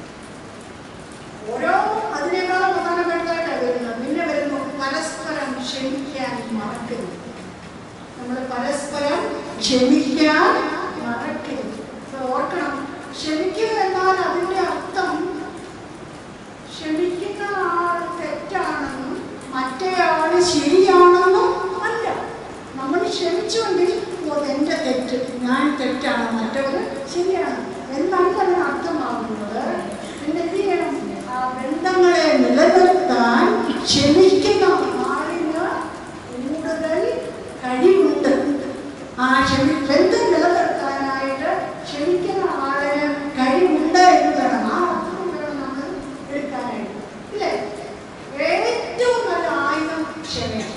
ഓരോ അതിനേക്കാളും പ്രധാനപ്പെട്ടതായിട്ടാണ് വരുന്നത് പിന്നെ വരുന്നു പരസ്പരം ക്ഷമിക്കാൻ മറക്കരുത് നമ്മൾ പരസ്പരം ക്ഷമിക്കാൻ മറക്കരുത് അപ്പൊ ഓർക്കണം ക്ഷമിക്കുക എന്നാൽ അതിന്റെ അർത്ഥം ക്ഷമിക്കുന്ന ആൾ തെറ്റാണെന്നും മറ്റേ ആള് ശരിയാണെന്നും അല്ല നമ്മൾ ക്ഷമിച്ചുവെങ്കിൽ ഓ എന്റെ തെറ്റ് ഞാൻ തെറ്റാണ് മറ്റവർ ശരിയാണ് എന്നല്ല അതിന് അർത്ഥമാകുന്നത് പിന്നെ എന്ത് ചെയ്യണം ആ ബന്ധങ്ങളെ നിലനിർത്താൻ ക്ഷമിക്കുന്ന ആളിന് കൂടുതൽ കഴിവുണ്ട് ആ ക്ഷമി ബന്ധം നിലനിർത്താനായിട്ട് ക്ഷമിക്കുന്ന ആളിന് കഴിവുണ്ട് എന്ന് വേണം ആ അർത്ഥം വേണം നമ്മൾ എടുക്കാനായിട്ട് ഇല്ലേ ഏറ്റവും നല്ല ആയുധം ക്ഷമയാണ്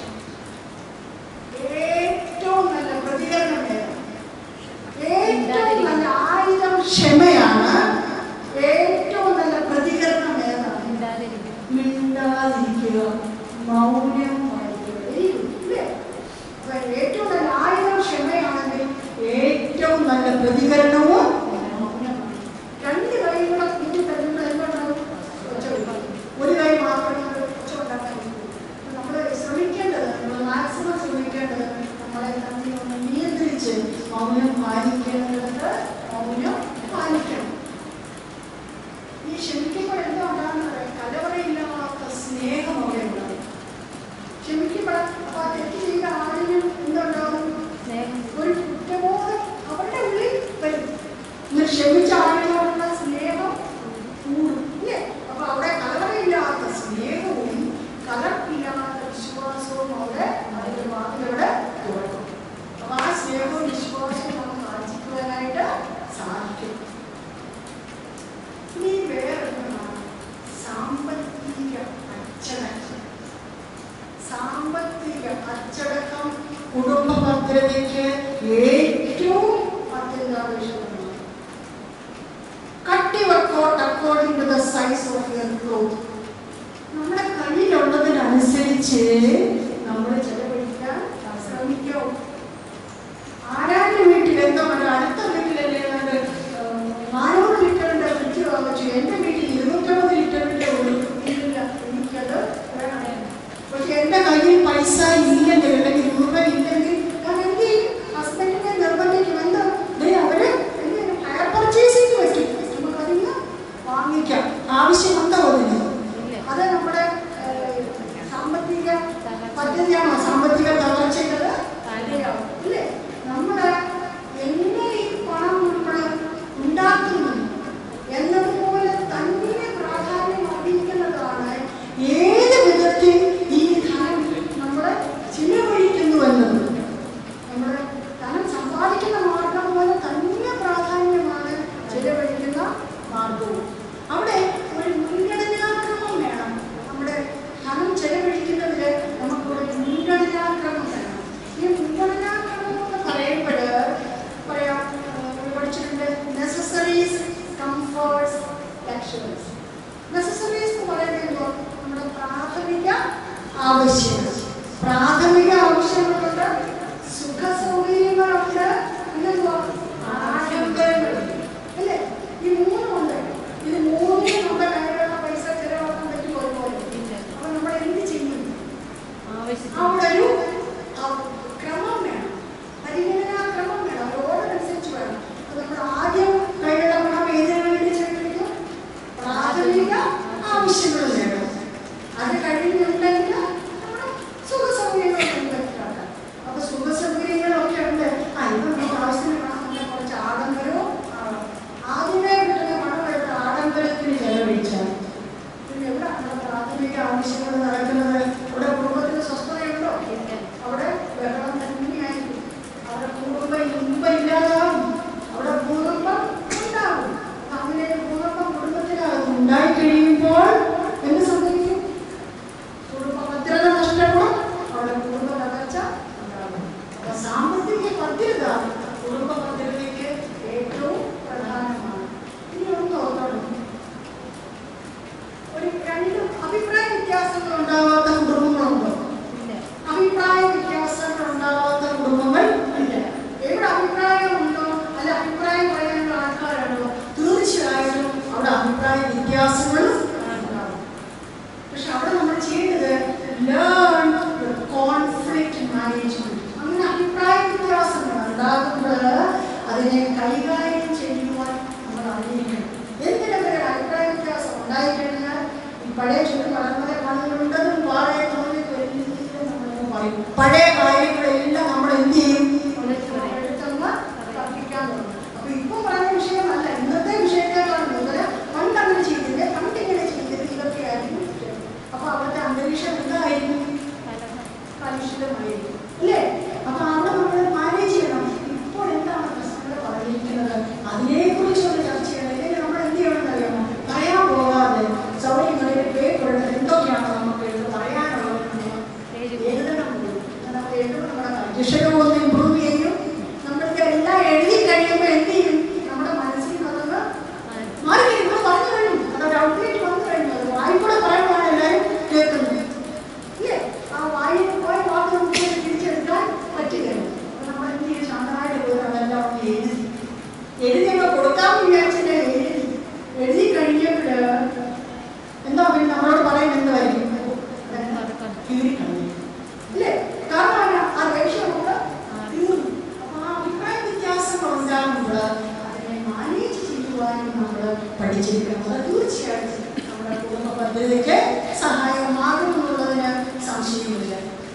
ഏറ്റവും നല്ല പ്രതികരണം വേണം ഏറ്റവും നല്ല ആയുധം ക്ഷമയാണ് ഏറ്റവും നല്ല പ്രതികരണം ഏതാണ് മിണ്ടാതിരിക്കുക മൗനം പാലിക്കുക വെരി ഗുഡ് ഇല്ലേ അപ്പൊ ഏറ്റവും നല്ല ആയുധം ക്ഷമയാണെങ്കിൽ ഏറ്റവും നല്ല പ്രതികരണവും മൗനമാണ് രണ്ട് കൈയും കൂടെ കൂട്ടി തരുമ്പോൾ എന്തുണ്ടാവും ഒച്ച ഉണ്ടാവും. ഒരു കൈ മാത്രം നമ്മൾ ഒച്ച ഉണ്ടാക്കാൻ നമ്മൾ ശ്രമിക്കേണ്ടത് നമ്മൾ മാക്സിമം ശ്രമിക്കേണ്ടത് നമ്മളെ തന്നെ ഒന്ന് നിയന്ത്രിച്ച് മൗനം പാലിക്കേണ്ടത് മൗനം പാലിക്കണം ഈ ക്ഷമിക്കുമ്പോൾ എന്താ ഉണ്ടാകുന്നത് കലവറയില്ലാത്ത സ്നേഹം അവിടെ ഉണ്ടാകും ക്ഷമിക്കുമ്പോൾ അപ്പൊ ആ തെറ്റ് ചെയ്ത ആളിനും എന്തുണ്ടാകും ഒരു കുറ്റബോധം അവരുടെ ഉള്ളിൽ വരും ഇന്ന് ക്ഷമിച്ച ആളിനോടുള്ള സ്നേഹം കൂടും ഇല്ലേ അപ്പൊ അവിടെ കലവറയില്ലാത്ത സ്നേഹവും കലർപ്പില്ലാത്ത വിശ്വാസവും അവിടെ അതിന്റെ വാതിലവിടെ തുറക്കും അപ്പൊ ആ സ്നേഹവും വിശ്വാസവും നമുക്ക് ആർജിക്കുവാനായിട്ട് സാധിക്കും ഇനി വേറൊന്നാണ് സാമ്പത്തിക അച്ചടക്കം സാമ്പത്തിക അച്ചടക്കം കുടുംബ ഭദ്രതയ്ക്ക് ഏറ്റവും അത്യന്താപേക്ഷിതമാണ് cut your coat according to the size of your cloth നമ്മുടെ കയ്യിലുള്ളതിനനുസരിച്ച് നമ്മൾ ചെലവഴിക്കാൻ ശ്രമിക്കൂ ആരാന്റെ വീട്ടിൽ എന്തോ ഒരു അടുത്ത വീട്ടിലല്ലേ ഏതാണ്ട്, ഏഹ്, നാനൂറ് ലിറ്ററിന്റെ ഫ്രിഡ്ജ് വാങ്ങിച്ചു എന്റെ വീട്ടിൽ ഇരുന്നൂറ്റമ്പത് ലിറ്ററിന്റെ ഒരു ഇല്ല എനിക്കത് വേണം പക്ഷെ എന്റെ കയ്യിൽ പൈസ ഇല്ലെങ്കിൽ അല്ലെങ്കിൽ രൂപ ഇല്ലെങ്കിൽ ഞാൻ എന്ത് ചെയ്യും ഹസ്ബൻഡിനെ നിർബന്ധിക്കും എന്താ ദേ അവര് ഹയർ പർച്ചേസിങ് പറ്റും നമുക്കതിന് വാങ്ങിക്കാം ആവശ്യമുണ്ടോ അതിന് അത് നമ്മുടെ ഏഹ്, സാമ്പത്തിക പദ്ധതിയാണോ സാമ്പത്തിക തകർച്ചയുടെ തടയാവും. ഇല്ലേ നമ്മള് എങ്ങനെ ഈ പണം നമ്മൾ ഉണ്ടാക്കുന്നു എന്നതുപോലെ തന്നെ പ്രാധാന്യം അറിയിക്കുന്നതാണ് ഏത് വിധത്തിൽ ഈ ധനം നമ്മൾ ചിലവഴിക്കുന്നു എന്നത് നമ്മൾ ധനം സമ്പാദിക്കുന്ന മാർഗം പോലെ തന്നെ പ്രാധാന്യമാണ് ചിലവഴിക്കുന്ന മാർഗവും അവിടെ ഒരു മുൻഗണനാക്രമം വേണം നമ്മുടെ ധനം ചെലവഴിക്കുന്നതിൽ നമുക്ക് ഒരു മുൻഗണനാക്രമം വേണം ഈ മുൻഗണനാക്രമം എന്ന് പറയുമ്പോൾ പറയാം ഏഹ് പഠിച്ചിട്ടുണ്ട് നെസസറീസ് കംഫേർട്സ് ലക്ഷറീസ് നെസസറീസ് എന്ന് പറയുമ്പോൾ നമ്മുടെ പ്രാഥമിക ആവശ്യങ്ങൾ പ്രാഥമിക ആവശ്യങ്ങളുണ്ട് സുഖ സൗകര്യങ്ങളുണ്ട് പിന്നെന്തുവാ ആഡംബരങ്ങളുണ്ട് അല്ലേ ഈ മൂന്നുമുണ്ട് ഇത് മൂന്നിനും നമ്മുടെ കയ്യിലുള്ള പൈസ ചെലവാക്കാൻ പറ്റുമോ ഒരുപോലെ അപ്പൊ നമ്മൾ എന്ത് ചെയ്യും അവിടെ ഒരു ആ, ക്രമം വേണം അതിന് ആവശ്യങ്ങൾ നേടും അത് കഴിഞ്ഞുണ്ടെങ്കിൽ നമ്മുടെ സുഖ സൗകര്യങ്ങളൊക്കെ ഉണ്ടാക്കാറ് അപ്പൊ സുഖ സൗകര്യങ്ങളൊക്കെ ഉണ്ട് ആ ഇപ്പൊ നമുക്ക് ആവശ്യത്തിന് പണം ഉണ്ടെങ്കിൽ കുറച്ച് ആഡംബരവും ആവാം. ആദ്യമേ കിട്ടുന്ന പണം എടുത്ത് ആഡംബരത്തിന് ചെലവഴിച്ചാൽ പിന്നെ എവിടെ നമ്മുടെ പ്രാഥമിക ആവശ്യങ്ങൾ നടക്കുന്നത് ഇവിടെ കുടുംബത്തിന് സ്വസ്ഥതയുണ്ടോ അവിടെ ബഹളം തന്നെയായിരിക്കും അവിടെ കുടുംബം ഇമ്പം ഇല്ലാതാവും അവിടെ ഭൂകമ്പം ഉണ്ടാവും അപ്പൊ അങ്ങനെ ഒരു ഭൂകമ്പം കുടുംബത്തിനകത്ത് ഉണ്ടായി കഴിയുമ്പോൾ എന്ത് സംഭവിക്കും കുടുംബ ഭദ്രത നഷ്ടപ്പെടും അവിടെ കുടുംബ തകർച്ച ഉണ്ടാകും അപ്പൊ സാമ്പത്തിക ഭദ്രത കുടുംബ ഭദ്രതയ്ക്ക് ഏറ്റവും പ്രധാനമാണ് ഇനി ഒന്ന് ഓർക്കണം ഒരു രണ്ട് അഭിപ്രായ വ്യത്യാസങ്ങൾ ഉണ്ടാവാത്ത കുടുംബങ്ങളുണ്ടോ അഭിപ്രായ വ്യത്യാസങ്ങൾ ഉണ്ടാവാത്ത കുടുംബങ്ങൾ ഇല്ല എവിടെ അഭിപ്രായമുണ്ടോ അല്ല അഭിപ്രായം പറയാനുള്ള ആൾക്കാരുണ്ടോ തീർച്ചയായിട്ടും അവിടെ അഭിപ്രായ വ്യത്യാസങ്ങളും ഉണ്ടാവും പക്ഷെ അവിടെ നമ്മൾ ചെയ്യേണ്ടത് ലേൺ കോൺഫ്ലിക്റ്റ് മാനേജ്മെന്റ് അങ്ങനെ അഭിപ്രായ വ്യത്യാസങ്ങൾ ഉണ്ടാകുമ്പോൾ അതിനെ കൈകാര്യം ചെയ്യുവാൻ നമ്മൾ അറിയിക്കണം എന്തിനൊക്കെ ഒരു അഭിപ്രായ വ്യത്യാസം ഉണ്ടായിക്കഴിഞ്ഞാൽ ഈ പഴയ ചുറ്റും പഴമല പണികളുണ്ടെന്നും പഴയ തോന്നിയെല്ലാം നമ്മളൊക്കെ പറയും പഴയ കാര്യങ്ങളെല്ലാം നമ്മൾ എന്ത് ചെയ്യും എടുത്തങ്ങ് തർക്കിക്കാൻ തുടങ്ങും അപ്പൊ ഇപ്പൊ പറയുന്ന വിഷയമല്ല ഇന്നത്തെ വിഷയത്തെക്കാളും കൂടുതൽ പണ്ട് അങ്ങനെ ചെയ്തില്ല പണ്ട് ഇങ്ങനെ ചെയ്തില്ല ഇതൊക്കെയായിരുന്നു വിഷയം. അപ്പൊ അവിടുത്തെ അന്തരീക്ഷം എന്തായിരിക്കും കലുഷിതമായിരിക്കും അല്ലേ അപ്പൊ അവിടെ നമ്മൾ മാനേജ് ചെയ്യണം ഇപ്പോൾ എന്താണ് പ്രശ്നങ്ങൾ പറഞ്ഞിരിക്കുന്നത് അതിനെക്കുറിച്ചൊന്ന് ചർച്ച ചെയ്യണം ഇല്ലെങ്കിൽ നമ്മൾ എന്ത് ചെയ്യണമെന്ന് അറിയാമോ പറയാൻ പോകാതെ സൗകര്യങ്ങളിൽ പേപ്പറുകൾ എന്തൊക്കെയാണ് നമുക്ക് ഇത് പറയാനുള്ളത് എഴുതണം നമ്മൾ എഴുതുമ്പോൾ നമ്മുടെ കർഷകവും ഒന്ന് ഇമ്പ്രൂവ് ചെയ്യും നമ്മൾക്ക് എല്ലാം എഴുതി കഴിയുമ്പോൾ എന്ത് ചെയ്യും നമ്മുടെ മനസ്സിൽ അതൊന്ന് മാറി കഴിയുമ്പോൾ പറഞ്ഞു കഴിഞ്ഞു അതൊരു ഔട്ട്ലെറ്റ് വന്നു കഴിഞ്ഞു അത് വായിക്കൂടെ പറയുമ്പോഴാണ് എല്ലാവരും കേൾക്കുന്നത് ഇല്ലേ ആ വായിൽ പോയ വാക്ക് നമുക്ക് തിരിച്ചെടുക്കാൻ പറ്റുകയില്ല അപ്പോൾ നമ്മൾ എന്ത് ചെയ്യും ശാന്തമായിട്ട് പോയി അതെല്ലാം ഒന്ന് എഴുതി എഴുതിയൊക്കെ കൊടുക്കാമെന്ന് വിചാരിച്ചിട്ട് എഴുതി എഴുതി കഴിഞ്ഞപ്പോൾ എന്താ പിന്നെ നമ്മളോട് പറയുന്നത് എന്തായിരിക്കും കീറിക്കളയും ഇല്ലേ കാരണം അതിന് ആ ദേഷ്യം നമുക്ക് തീർന്നു അപ്പൊ ആ അഭിപ്രായ വ്യത്യാസങ്ങൾ ഉണ്ടാകുമ്പോൾ അതിനെ മാനേജ് ചെയ്യുവാനും നമ്മൾ പഠിച്ചിരിക്കണം അത് തീർച്ചയായിട്ടും നമ്മുടെ കുടുംബ പദ്ധതിക്ക് സഹായമാകും എന്നുള്ളതിന് സംശയമില്ല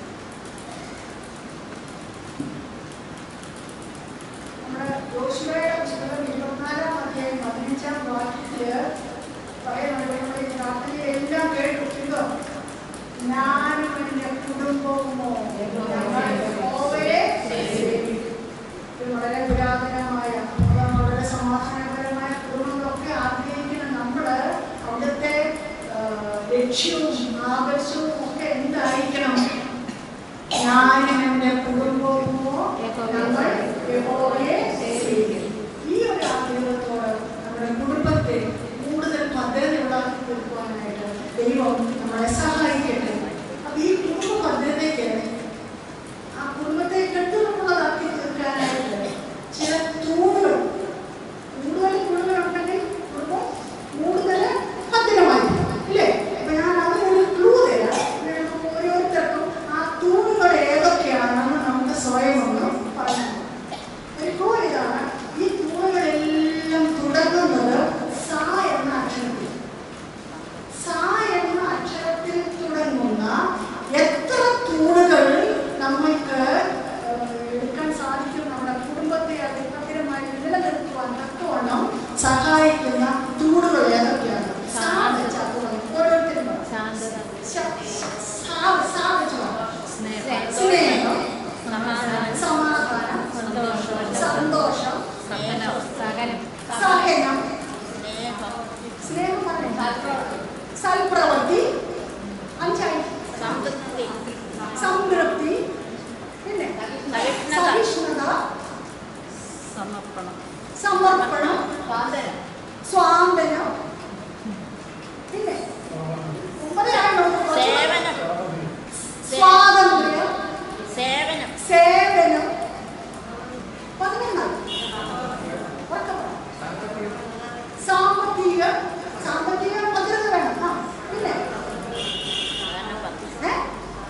നമ്മുടെ യോശുവയുടെ പുസ്തകം ഇരുപത്തിനാലാം അധ്യായം പതിനഞ്ചാം വാക്യത്തില് പറയുന്നുണ്ട് നമ്മുടെ ഈ പ്രാർത്ഥനയെല്ലാം കേട്ടു കേട്ടോ ഞാനും എൻ്റെ കുടുംബവുമോ ഞങ്ങൾ യഹോവയെ സേവിക്കും. ഇത് വളരെ പുരാതനമായ അതാണ് വളരെ സമാധാനപരമായ കുടുംബങ്ങളൊക്കെ ആഗ്രഹിക്കുന്ന നമ്മള് അവിടുത്തെ ആ, ലക്ഷ്യവും ആവശ്യവും ഒക്കെ എന്തായിരിക്കണം ഞാനും എൻ്റെ കുടുംബവുമോ ഞങ്ങൾ യഹോവയെ സേവിക്കും. ഈ ഒരു ആഗ്രഹത്തോട് നമ്മുടെ കുടുംബത്തെ കൂടുതൽ ഭദ്രതയുള്ളാക്കി തീർക്കുവാനായിട്ട് ദൈവം നമ്മളെ സഹായിക്കട്ടെ അപ്പൊ ഈ കുടുംബ ഭദ്രതയ്ക്ക് ആ കുടുംബത്തെ കെട്ടുറപ്പുള്ളതാക്കി തീർക്കാനായിട്ട് ചില തൂണുകൾ കൂടുതൽ തൂണുകൾ ഉണ്ടെങ്കിൽ കുടുംബം കൂടുതൽ ഭദ്രമായി ഇല്ലേ അപ്പൊ ഞാൻ അതിനൊരു ക്ലൂ തരാം നിങ്ങൾക്ക് ഓരോരുത്തർക്കും ആ തൂണുകൾ ഏതൊക്കെയാണെന്ന് നമുക്ക് സ്വയം ഒന്ന് പറഞ്ഞു ഒരു ക്ലൂ ഇതാണ് ഈ തൂണുകളെല്ലാം തുടങ്ങുന്നത് സാ എന്ന അക്ഷരത്തിൽ സാ എന്ന അക്ഷരത്തിൽ തുടങ്ങുന്ന എത്ര തൂണുകൾ നമ്മൾക്ക് ഏഹ്, എടുക്കാൻ സാധിക്കും നമ്മുടെ കുടുംബത്തെ അതിഭദ്രമായി നിലനിർത്തുവാൻ തക്കവണ്ണം സഹായിക്കുന്ന തൂണുകൾ ഏതൊക്കെയാണ് സാ വെച്ചാൽ തുടങ്ങും ഓരോരുത്തരും പറ.
ശാന്തത
ശ- ശ- സാ സാ വെച്ച് പറ.
സ്നേഹം
സ്നേഹം
സമാധാനം
സമാധാനം
സന്തോഷം
സന്തോഷം
സഹനം സകലം
സഹനം
സ്നേഹം
സ്നേഹം പറഞ്ഞു സൽപ്രവൃത്തി അഞ്ചായി
സംതൃപ്തി
സംതൃപ്തി പിന്നെ
സഹിഷ്ണുത.
സഹിഷ്ണുത
സമർപ്പണം
സമർപ്പണം
സ്വാതന്ത്ര്യം
സ്വാതന്ത്ര്യം പിന്നെ ഒമ്പതാണോ
സേവനം
സ്വാതന്ത്ര്യം
സേവനം
സേവനം പതിനൊന്നാണ് ഉറക്കെ പറ. സാമ്പത്തിക സാമ്പത്തിക ഭദ്രത വേണം ആ പിന്നെ
സഹകരണ പദ്ധതി
ഏ?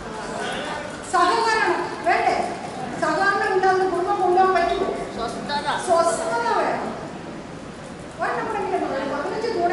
സഹകരണം വേണ്ടേ സഹകരണം ഇല്ലാതെ കുടുംബം കൊണ്ടുപോകാൻ പറ്റുമോ
സ്വസ്ഥത
സ്വസ്ഥത വേണം ഒരെണ്ണമെങ്കിലും പറയൂ. പതിനഞ്ച്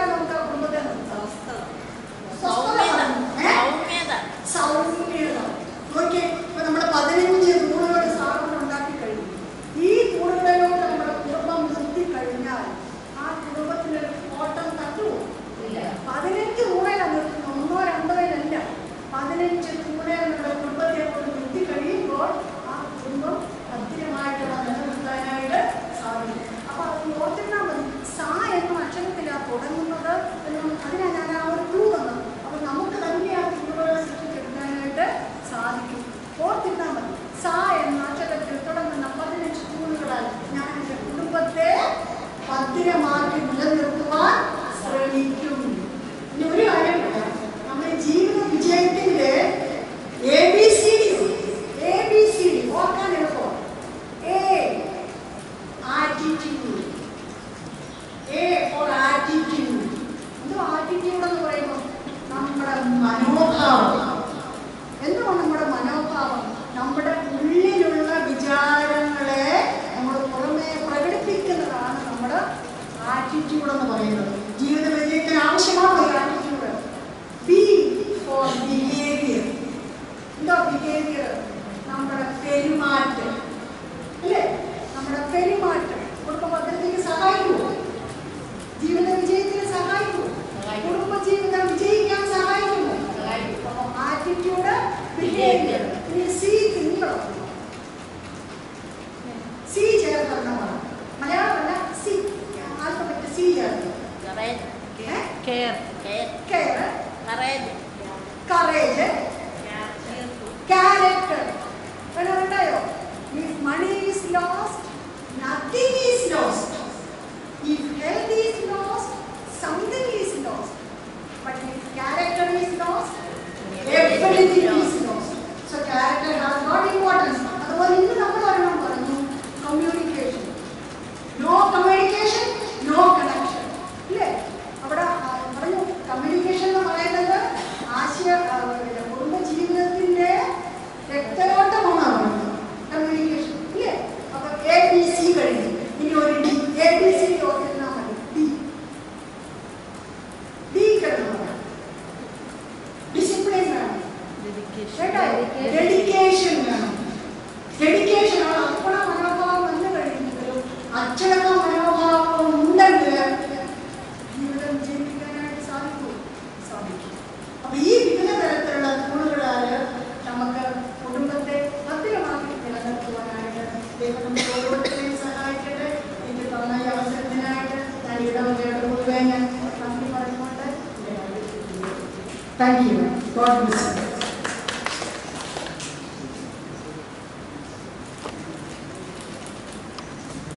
ഭദ്രമാക്കി നിലനിർത്തുവാൻ ശ്രമിക്കും ഇനി ഒരു കാര്യം പറയാം നമ്മുടെ ജീവിത വിജയത്തിന്റെ A B C D A B C D ഓർക്കാൻ എളുപ്പം A attitude A for attitude എന്തോ ആറ്റിറ്റ്യൂഡ് എന്ന് പറയുമ്പോൾ നമ്മുടെ മനോഭാവം എന്തുകൊണ്ട് നമ്മുടെ മനോഭാവം നമ്മുടെ ഉള്ളിലുള്ള വിചാരങ്ങളെ നമ്മൾ പുറമെ പ്രകടിപ്പിക്കുന്നതാണ് നമ്മുടെ ആറ്റിറ്റ്യൂഡ് എന്ന് പറയുന്നത് ജീവിത വിജയത്തിന് ആവശ്യമാണ് ഈ ആറ്റിറ്റ്യൂഡ് ബി ഫോർ ബിഹേവിയർ എന്താ ബിഹേവിയർ നമ്മുടെ പെരുമാറ്റം അല്ലേ നമ്മുടെ പെരുമാറ്റം കുടുംബ ഭദ്രതയ്ക്ക് സഹായിക്കുമോ ജീവിത വിജയത്തിന് സഹായിക്കുമോ
സഹായിക്കും.
കുടുംബ ജീവിതം വിജയിക്കാൻ സഹായിക്കുമോ ആറ്റിറ്റ്യൂഡ് ബിഹേവിയർ ഇനി സി തിങ്കളോ സി ചേർത്തണം മലയാളമല്ല സി ആൽഫബറ്റ് സി ചേർത്ത്
courage
care
care
care
courage
courage character. When ഉണ്ടായോ if money is lost, nothing is lost. If health is lost, something is lost. But if character is lost, everything is lost. So character has got importance. അതുപോലെ ഇന്ന് നമ്മൾ ഒരെണ്ണം പറഞ്ഞു communication no communication no connection ഇല്ലേ അവിടെ ആ, പറഞ്ഞു communication എന്ന് പറയുന്നത് ആശയ ആ, പിന്നെ കുടുംബ ജീവിതത്തിന്റെ രക്തയോട്ടമാണ് പറയുന്നത് കമ്മ്യൂണിക്കേഷൻ ഇല്ലേ അപ്പൊ എ ബി സി കഴിഞ്ഞു ഇനി ഒരു ഡി എ ബി സി ഓർത്തിരുന്നാൽ മതി ഡി ഡി കിടന്നു പറയാം ഡിസിപ്ലിൻ വേണം കേട്ടോ ഡെഡിക്കേഷൻ വേണം ഡെഡിക്കേഷൻ ആണ് അർപ്പണ മനോഭാവം വന്നു കഴിഞ്ഞെങ്കിലും അച്ചടക്ക മനോഭാവം ഉണ്ടെങ്കിൽ ജീവിതം ജീവിക്കാനായിട്ട് സാധിക്കും സാധിക്കും അപ്പൊ ഈ വിവിധ തരത്തിലുള്ള തൂണുകളാല് നമുക്ക് കുടുംബത്തെ ഭദ്രമാക്കി നിലനിർത്തുവാനായിട്ട് ദൈവം നമുക്ക് ഓരോരുത്തരെയും സഹായിക്കട്ടെ എനിക്ക് തന്ന ഈ അവസരത്തിനായിട്ട് ഞാൻ ഇടവകയുടെ മുഴുവൻ നന്ദി പറഞ്ഞുകൊണ്ട് thank you God bless U